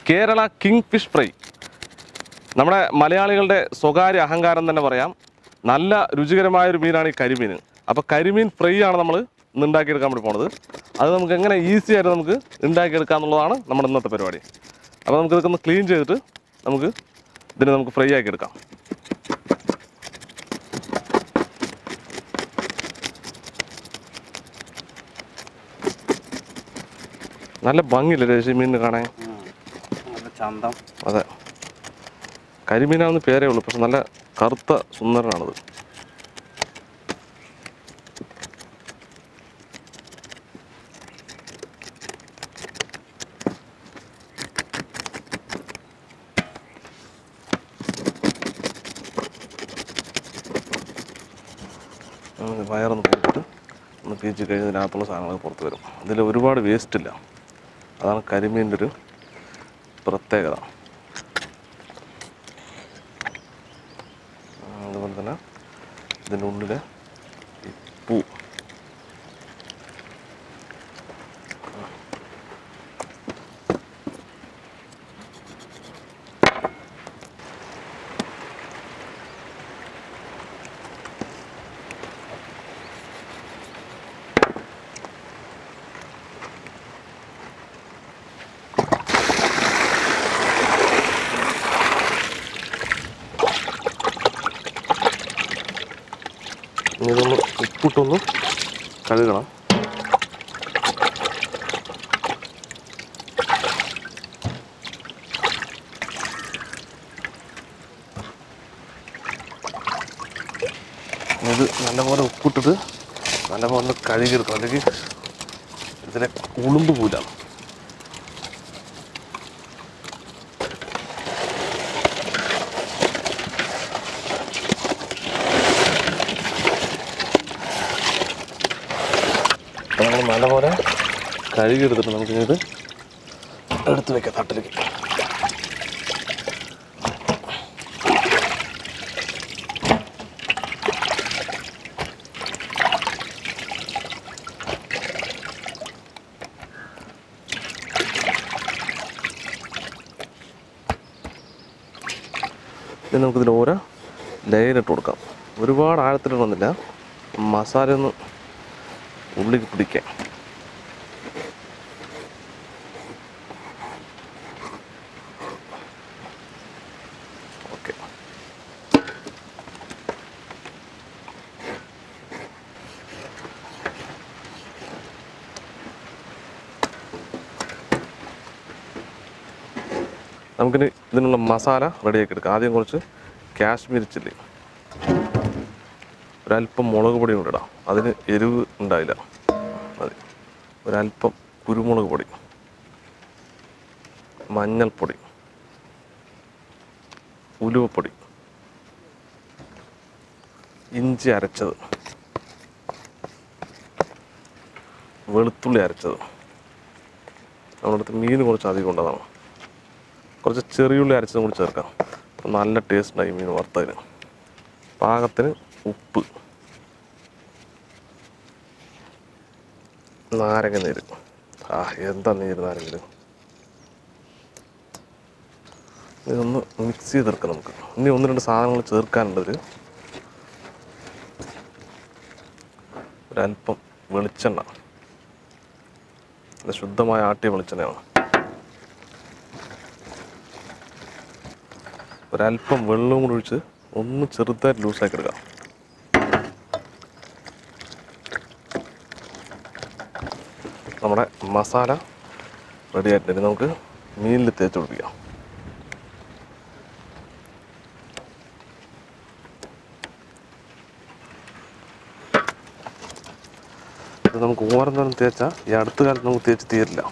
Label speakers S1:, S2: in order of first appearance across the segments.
S1: Kerala king fish fry നമ്മുടെ മലയാളികളുടെ സ്വകാര്യ അഹങ്കാരം തന്നെ പറയാം നല്ല രുചികരമായ ഒരു മീനാണ് ഈ കരിമീൻ അപ്പോൾ കരിമീൻ ഫ്രൈ ആണ് നമ്മൾ ഇന്ന് ഉണ്ടാക്കിയെടുക്കാൻ വേണ്ടി പോണത് അത് നമുക്ക് എങ്ങനെ ഈസി ആയിട്ട് നമുക്ക് ഉണ്ടാക്കിയെടുക്കാം എന്നുള്ളതാണ് നമ്മുടെ ഇന്നത്തെ പരിപാടി അപ്പോൾ നമുക്ക് ഇതൊക്കെ ഒന്ന് ക്ലീൻ ചെയ്തിട്ട് നമുക്ക് ഇതിനെ നമുക്ക് ഫ്രൈ ആക്കി എടുക്കാം നല്ല ഭംഗിയില്ലേ രേശി മീനിന് കാണാൻ
S2: നല്ല ചന്തം
S1: അതെ കരിമീനാണെന്ന് പേരേ ഉള്ളൂ പക്ഷെ നല്ല കറുത്ത സുന്ദരനാണത് നമുക്ക് വയറൊന്ന് പുറത്തിട്ട് ഒന്ന് തീച്ച് കഴിഞ്ഞ് ഇതിനകത്തുള്ള സാധനങ്ങൾ പുറത്ത് വരും ഇതിൽ ഒരുപാട് വേസ്റ്റ് ഇല്ല അതാണ് കരിമീൻ്റെ ഒരു പ്രത്യേകത ആ, അതുപോലെ തന്നെ ഇതിൻ്റെ ഉള്ളിൽ ഈ പൂ ഇനി ഇതൊന്ന് ഉപ്പിട്ടൊന്ന് കഴുകണം ഇത് നല്ലപോലെ ഉപ്പിട്ടിട്ട് നല്ലപോലെ ഒന്ന് കഴുകിയെടുക്കണം അല്ലെങ്കിൽ ഇതിലെ ഉളുമ്പ് പോലാണ് അപ്പോൾ നമ്മൾ നല്ലപോലെ കഴുകിയെടുത്തിട്ട് നമുക്ക് ഇത് എടുത്ത് വെക്കാം തട്ടിലേക്ക് ഇനി നമുക്കിതിൽ ഓരോ ലെയർ ഇട്ട് കൊടുക്കാം ഒരുപാട് ആഴത്തിലിടണമെന്നില്ല മസാല ഒന്ന് ഉള്ളിൽ പിടിക്കാൻ ഓക്കെ നമുക്കിനി ഇതിനുള്ള മസാല റെഡിയാക്കി എടുക്കാം ആദ്യം കുറച്ച് കാശ്മീരി ചില്ലി ഒരല്പം മുളക് പൊടി കൂടെ ഇടാം അതിന് എരിവ് ഉണ്ടാവില്ല മതി ഒരല്പം കുരുമുളക് പൊടി മഞ്ഞൾപ്പൊടി ഉലുവപ്പൊടി ഇഞ്ചി അരച്ചത് വെളുത്തുള്ളി അരച്ചത് നമ്മുടെ അടുത്ത് മീൻ കുറച്ച് അധികം ഉണ്ടതാണ് കുറച്ച് ചെറിയുള്ളി അരച്ചതും കൂടി ചേർക്കാം അപ്പം നല്ല ടേസ്റ്റ് ഉണ്ടായി മീൻ വറുത്തതിന് പാകത്തിന് ഉപ്പ് നാരങ്ങ നീര് ആ എന്താ നീര് നാരങ്ങ ഇതൊന്ന് മിക്സ് ചെയ്തെടുക്കാം നമുക്ക് ഇനി ഒന്ന് രണ്ട് സാധനങ്ങൾ ചേർക്കാനുണ്ട് ഇതിൽ ഒരല്പം വെളിച്ചെണ്ണ ഇത് ശുദ്ധമായ ആട്ടിയ വെളിച്ചെണ്ണയാണ് ഒരല്പം വെള്ളവും കൂടി ഒഴിച്ച് ഒന്ന് ചെറുതായിട്ട് ലൂസാക്കി എടുക്കാം നമ്മുടെ മസാല റെഡി ആയിട്ടുണ്ട് ഇനി നമുക്ക് മീനിൽ തേച്ച് പിടിപ്പിക്കാം ഇത് നമുക്ക് ഓരോന്നോരം തേച്ചാൽ ഈ അടുത്ത കാലത്ത് നമുക്ക് തേച്ച് തീരില്ല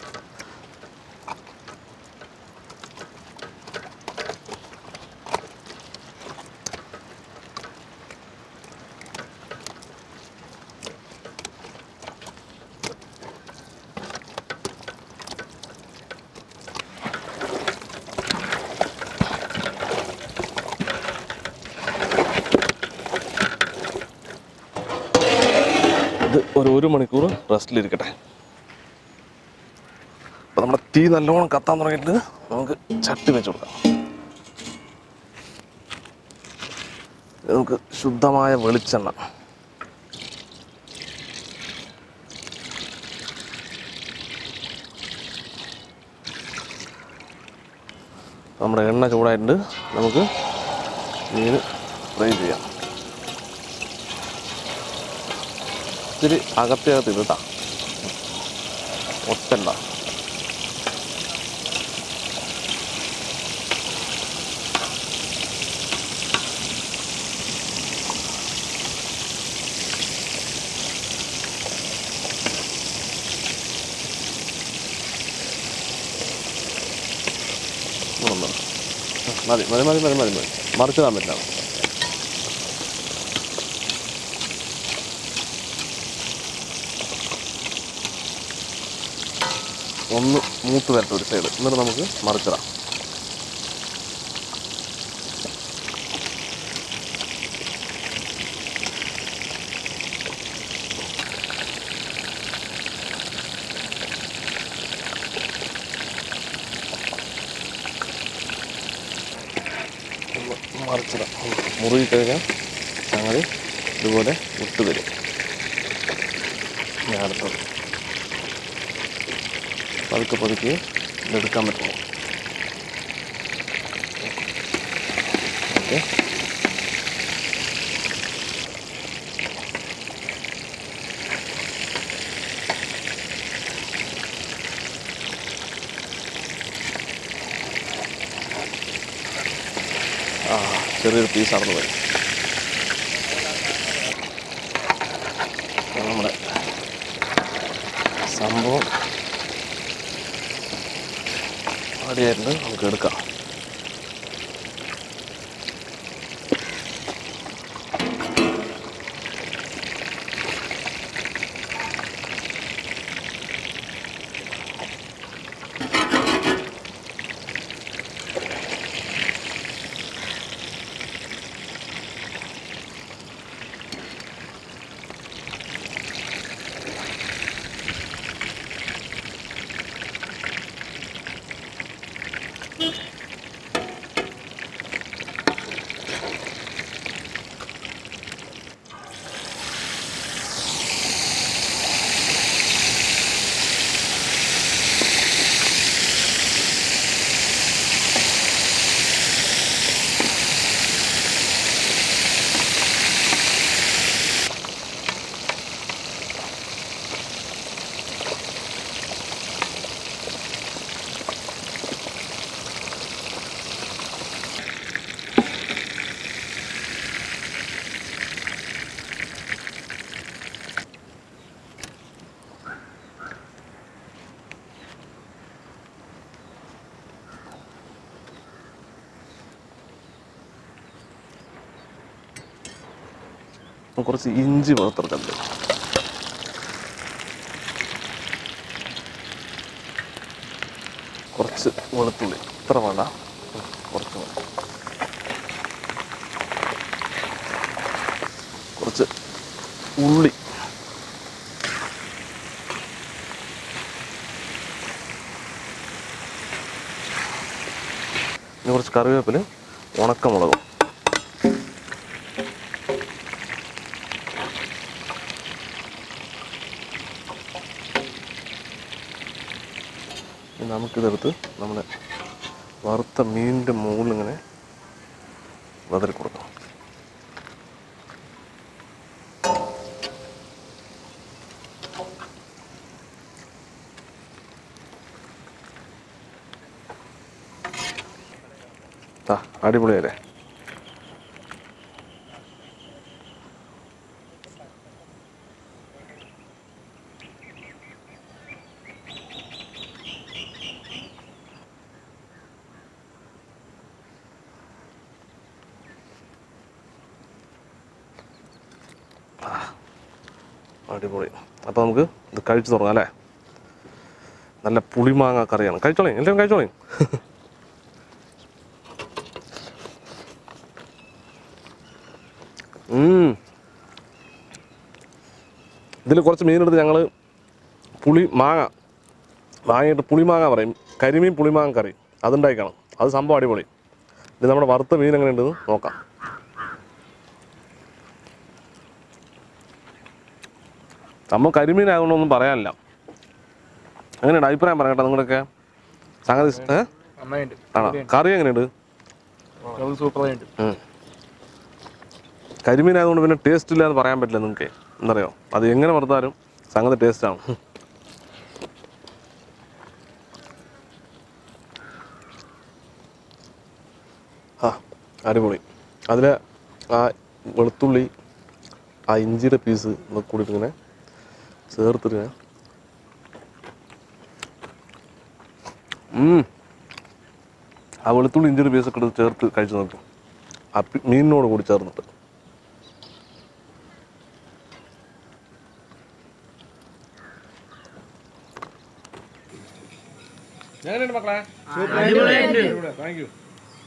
S1: ഇത് ഒരു ഒരു മണിക്കൂർ റെസ്റ്റിലിരിക്കട്ടെ അപ്പോൾ നമ്മുടെ തീ നല്ലോണം കത്താൻ തുടങ്ങിയിട്ട് നമുക്ക് ചട്ടി വെച്ച് കൊടുക്കാം ഇത് നമുക്ക് ശുദ്ധമായ വെളിച്ചെണ്ണ നമ്മുടെ എണ്ണ ചൂടായിട്ടുണ്ട് നമുക്ക് മീൻ ഫ്രൈ ചെയ്യാം ഇത്തിരി അകത്തെ അകത്ത് ഇട്ടാ ഒറ്റണ്ട മൂന്നെണ്ണം. മതി മതി മതി മതി മതി മതി മറിച്ചിടാൻ പറ്റില്ല ഒന്ന് മൂത്ത് വരട്ടെ ഒരു സൈഡ് എന്നിട്ട് നമുക്ക് മറിച്ചിടാം ഒന്ന് മറിച്ചിടാം മുറുകി കഴിഞ്ഞാൽ സംഗതി ഇതുപോലെ വിട്ട് വരും ഞാൻ അടുത്തത് പതുക്കെ പതുക്കെ ഇതെടുക്കാൻ പറ്റുമോ ഓക്കെ ആ ചെറിയൊരു പീസ് അടന്നു വരും അപ്പോൾ നമ്മുടെ സംഭവം റെഡിയായിട്ടുണ്ട് നമുക്ക് എടുക്കാം നമുക്ക് കുറച്ച് ഇഞ്ചി വറുത്തെടുക്കണ്ട് കുറച്ച് വെളുത്തുള്ളി ഇത്ര വേണ്ട ഉം, കുറച്ച് മതി കുറച്ച് ഉള്ളി ഇനി കുറച്ച് കറിവേപ്പില ഉണക്കമുളകും ഇനി നമുക്കിതെടുത്ത് നമ്മുടെ വറുത്ത മീനിൻ്റെ മുകളിൽ ഇങ്ങനെ വതറി കൊടുക്കാം ആ അടിപൊളിയല്ലേ അടിപൊളി അപ്പോൾ നമുക്ക് ഇത് കഴിച്ചു തുടങ്ങാം അല്ലേ നല്ല പുളിമാങ്ങ കറിയാണ് കഴിച്ചോളേ എല്ലാവരും കഴിച്ചോളേ ഇതിൽ കുറച്ച് മീനെടുത്ത് ഞങ്ങൾ പുളി മാങ്ങ വാങ്ങിയിട്ട് പുളിമാങ്ങ പറയും കരിമീൻ പുളിമാങ്ങ കറി അതുണ്ടായിക്കണം അത് സംഭവം അടിപൊളി ഇത് നമ്മുടെ വറുത്ത മീൻ എങ്ങനെയുണ്ടെന്ന് നോക്കാം നമ്മൾ കരിമീൻ ആയതുകൊണ്ടൊന്നും പറയാനില്ല എങ്ങനെയുണ്ട് അഭിപ്രായം പറയട്ടെ നിങ്ങളുടെയൊക്കെ സംഗതി ഏ?
S3: നന്നായിട്ടുണ്ട്
S1: ആണോ കറി എങ്ങനെയുണ്ട്
S3: അത് സൂപ്പറായിട്ടുണ്ട്
S1: ഉം. കരിമീൻ ആയതുകൊണ്ട് പിന്നെ ടേസ്റ്റ് ഇല്ല എന്ന് പറയാൻ പറ്റില്ല നിങ്ങൾക്ക് എന്തറിയോ അത് എങ്ങനെ വറുത്താലും സംഗതി ടേസ്റ്റാണ് ആ അടിപൊളി അതിൽ ആ വെളുത്തുള്ളി ആ ഇഞ്ചിയുടെ പീസ് കൂടിയിട്ട് ഇങ്ങനെ ചേർത്തിട്ട് ഇങ്ങനെ ഉം. ആ വെളുത്തുള്ളി ഇഞ്ചിയുടെ പീസ് ഒക്കെ എടുത്ത് ചേർത്ത് കഴിച്ചു നോക്കും ആ പി- മീനിനോട് കൂടി ചേർന്നിട്ട് എങ്ങനെയുണ്ട് മക്കളെ താങ്ക് യു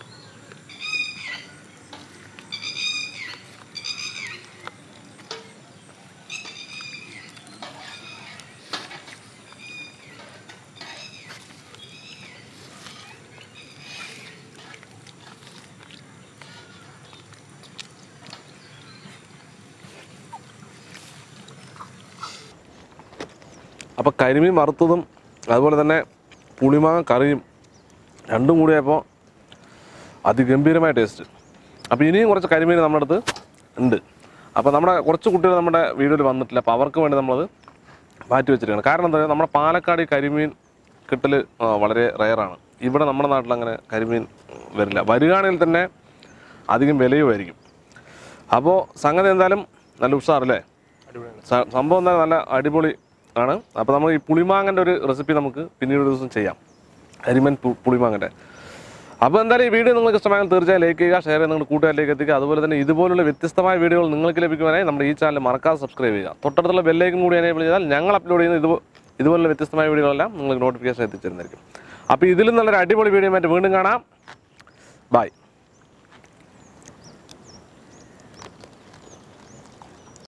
S1: അപ്പോൾ കരിമീൻ വറുത്തതും അതുപോലെ തന്നെ പുളിമാങ്ങ കറിയും രണ്ടും കൂടിയപ്പോൾ അതിഗംഭീരമായ ടേസ്റ്റ് അപ്പോൾ ഇനിയും കുറച്ച് കരിമീൻ നമ്മുടെ അടുത്ത് ഉണ്ട് അപ്പോൾ നമ്മുടെ കുറച്ച് കുട്ടികൾ നമ്മുടെ വീഡിയോയിൽ വന്നിട്ടില്ല അപ്പോൾ അവർക്ക് വേണ്ടി നമ്മളത് മാറ്റി വെച്ചിരിക്കുകയാണ് കാരണം എന്താ പറയുക നമ്മുടെ പാലക്കാട് ഈ കരിമീൻ കിട്ടൽ ആ, വളരെ റയറാണ് ഇവിടെ നമ്മുടെ നാട്ടിൽ അങ്ങനെ കരിമീൻ വരില്ല വരികയാണെങ്കിൽ തന്നെ അധികം വിലയുമായിരിക്കും അപ്പോൾ സംഗതി എന്തായാലും നല്ല ഉഷാറല്ലേ സ- സംഭവം എന്തായാലും നല്ല അടിപൊളി ആണ് അപ്പോൾ നമ്മൾ ഈ പുളിമാങ്ങൻ്റെ ഒരു റെസിപ്പി നമുക്ക് പിന്നീട് ഒരു ദിവസം ചെയ്യാം കരിമൻ പു- പുളിമാങ്ങൻ്റെ അപ്പോൾ എന്തായാലും ഈ വീഡിയോ നിങ്ങൾക്ക് ഇഷ്ടമായാൽ തീർച്ചയായും ലൈക്ക് ചെയ്യുക ഷെയർ ചെയ്യുക നിങ്ങളുടെ കൂട്ടുകാരിലേക്ക് എത്തിക്കുക അതുപോലെ തന്നെ ഇതുപോലുള്ള വ്യത്യസ്തമായ വീഡിയോകൾ നിങ്ങൾക്ക് ലഭിക്കുവാനായി നമ്മുടെ ഈ ചാനൽ മറക്കാതെ സബ്സ്ക്രൈബ് ചെയ്യുക തൊട്ടടുത്തുള്ള ബെല്ലേക്കും കൂടി എനേബിൾ ചെയ്താൽ ഞങ്ങൾ അപ്ലോഡ് ചെയ്യുന്ന ഇതുപോ ഇതുപോലുള്ള വ്യത്യസ്തമായ വീഡിയോകളെല്ലാം നിങ്ങൾക്ക് നോട്ടിഫിക്കേഷൻ എത്തിച്ചിരുന്നായിരിക്കും അപ്പോൾ ഇതിലും നല്ലൊരു അടിപൊളി വീഡിയോ ആയിട്ട് വീണ്ടും കാണാം ബൈ